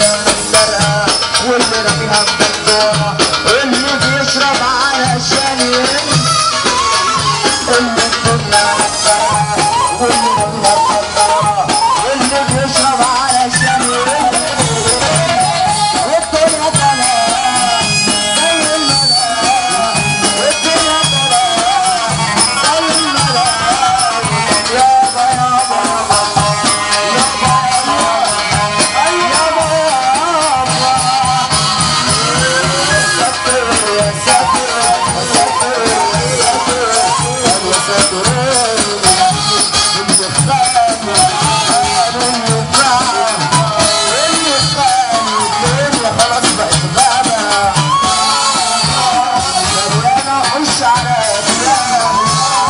مليانة الزرقاء واللي راميها مدكورة اللي بيشرب علشان ينسى اللي الدنيا مكسرة واللي راميها مكسرة واللي بيشرب علشان ينسى والدنيا تمام زي الملاك والدنيا تمام زي الملاك يابا يابا يابا يابا يابا ساتر يا ساتر يا ساتر يا ساتر يا ساتر اللي خان اللي خان اللي خان الدنيا خلاص بقت غابة مليانة خش على أسلام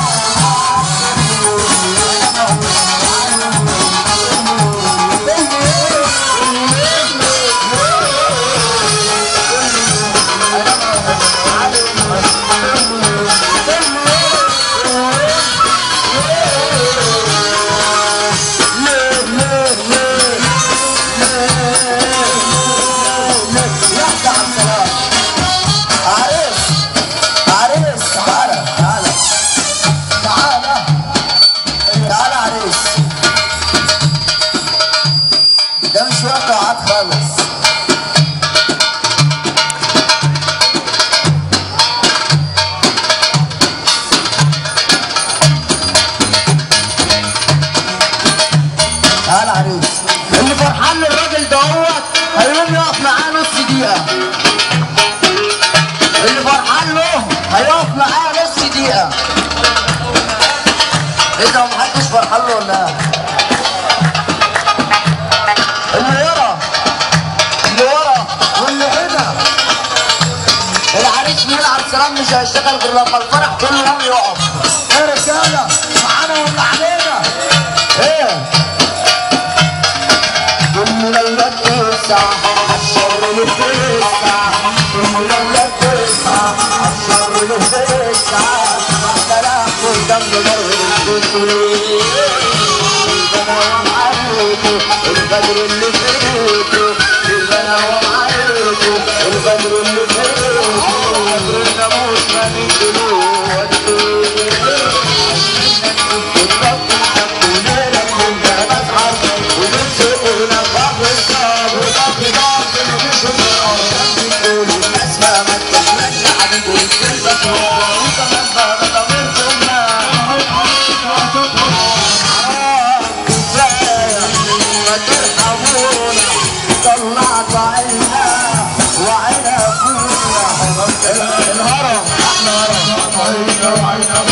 عريس عريس تعالى تعالى تعالى تعالى عريس ده مش وقت قعد خالص تعالى عريس اللي فرحان للراجل دوت هيقوم يقف معاه نص دقيقة اللي فرحان له هيقف معاه نص دقيقة ايه ده محدش فرحان له ولا إيه؟ اللي ورا اللي ورا واللي هنا العريس بيلعب سلام مش هيشتغل غير لما الفرح كله يوم يقف ايه يا رجاله معانا ولا علينا ايه كل ليلة تسعة عالشر لتسعة كل ليلة تسعة عالشر لتسعة احنا ناخد دم مر الكتري البنا ومعاكو البدر اللي فيكو البنا ومعاكو البدر اللي فيكو بدر الناموس ما ننزلوه طلعت عينا وعينا ابونا الهرم احنا هرم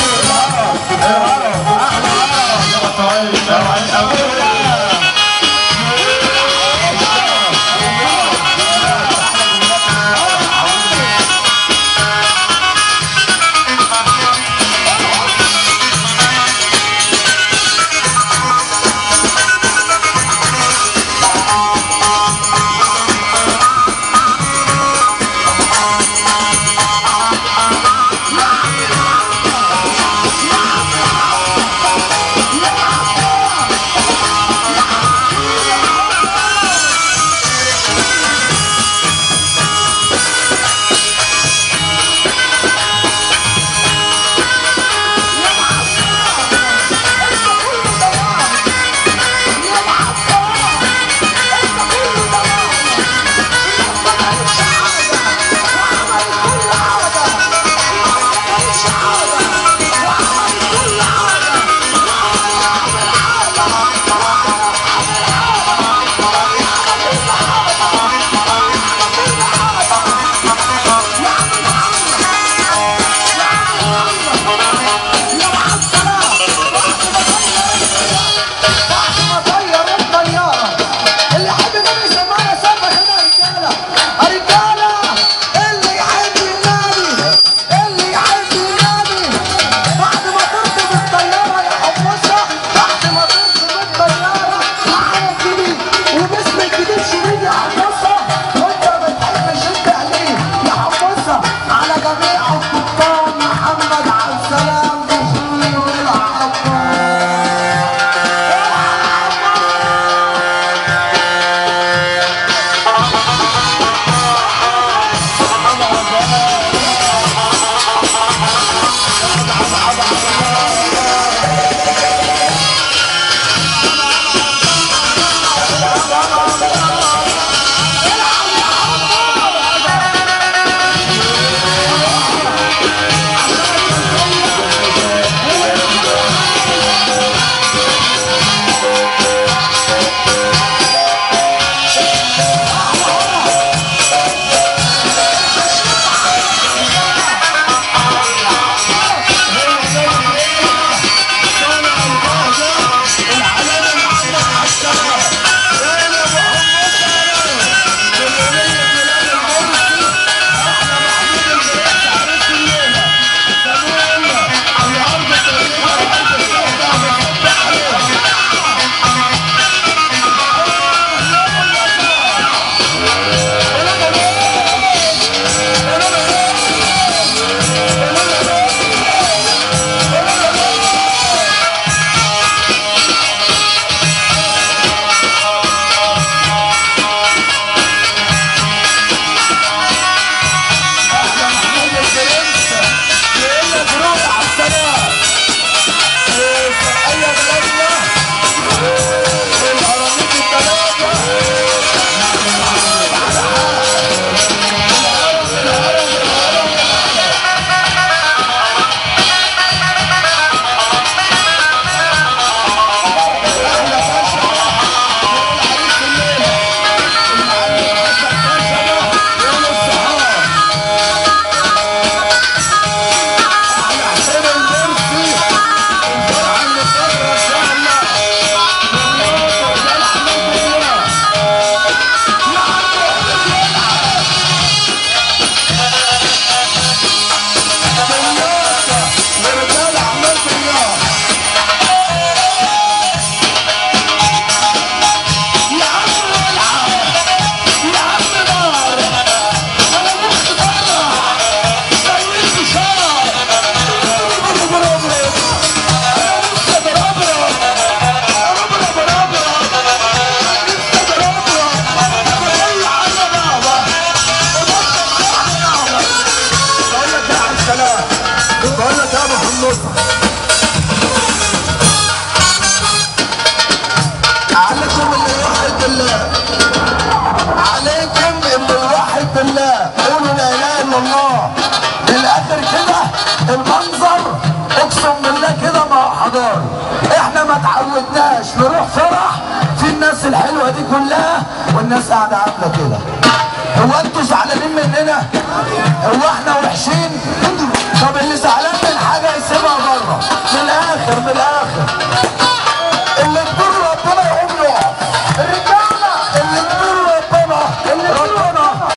تعودناش نروح فرح في الناس الحلوه دي كلها والناس قاعده عامله كده هو انتوا زعلانين مننا هو احنا وحشين